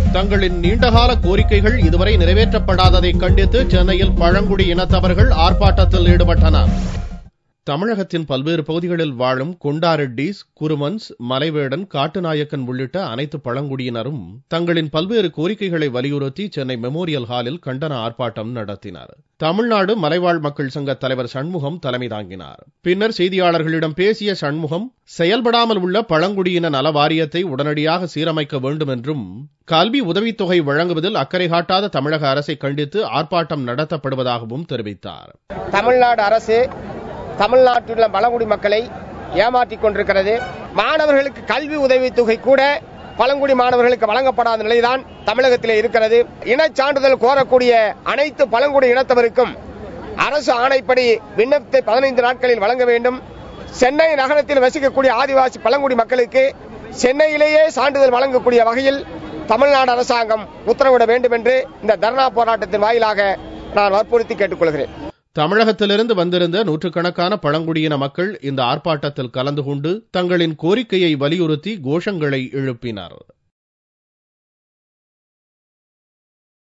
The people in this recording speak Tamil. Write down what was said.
தங்களின் நீண்டகால கோரிக்கைகள் இதுவரை நிறைவேற்றப்படாததை கண்டித்து சென்னையில் பழங்குடி இனத்தவர்கள் ஆர்ப்பாட்டத்தில் ஈடுபட்டனர் தமிழகத்தின் பல்வேறு பகுதிகளில் வாழும் கொண்டாரெட்டிஸ் குருமன்ஸ் மலைவேடன் காட்டுநாயக்கன் உள்ளிட்ட அனைத்து பழங்குடியினரும் தங்களின் பல்வேறு கோரிக்கைகளை வலியுறுத்தி சென்னை மெமோரியல் ஹாலில் கண்டன ஆர்ப்பாட்டம் நடத்தினர் தமிழ்நாடு மலைவாழ் மக்கள் சங்க தலைவர் சண்முகம் தலைமை தாங்கினார் பின்னர் செய்தியாளர்களிடம் பேசிய சண்முகம் செயல்படாமல் உள்ள பழங்குடியின நல வாரியத்தை உடனடியாக சீரமைக்க வேண்டும் என்றும் கல்வி உதவித்தொகை வழங்குவதில் அக்கறை காட்டாத தமிழக அரசை கண்டித்து ஆர்ப்பாட்டம் நடத்தப்படுவதாகவும் தெரிவித்தார் தமிழ்நாடு அரசு தமிழ்நாட்டில் உள்ள பழங்குடி மக்களை ஏமாற்றிக் கொண்டிருக்கிறது மாணவர்களுக்கு கல்வி உதவித்தொகை கூட பழங்குடி மாணவர்களுக்கு வழங்கப்படாத நிலைதான் தமிழகத்திலே இருக்கிறது இனச் சான்றிதழ் கோரக்கூடிய அனைத்து பழங்குடி இனத்தவருக்கும் அரசு ஆணைப்படி விண்ணப்பத்தை பதினைந்து நாட்களில் வழங்க வேண்டும் சென்னை நகரத்தில் வசிக்கக்கூடிய ஆதிவாசி பழங்குடி மக்களுக்கு சென்னையிலேயே சான்றிதழ் வழங்கக்கூடிய வகையில் தமிழ்நாடு அரசாங்கம் உத்தரவிட வேண்டும் என்று இந்த தர்ணா போராட்டத்தின் வாயிலாக நான் வற்புறுத்தி கேட்டுக்கொள்கிறேன் தமிழகத்திலிருந்து வந்திருந்த நூற்றுக்கணக்கான பழங்குடியின மக்கள் இந்த ஆர்ப்பாட்டத்தில் கலந்து கொண்டு தங்களின் கோரிக்கையை வலியுறுத்தி கோஷங்களை எழுப்பினர்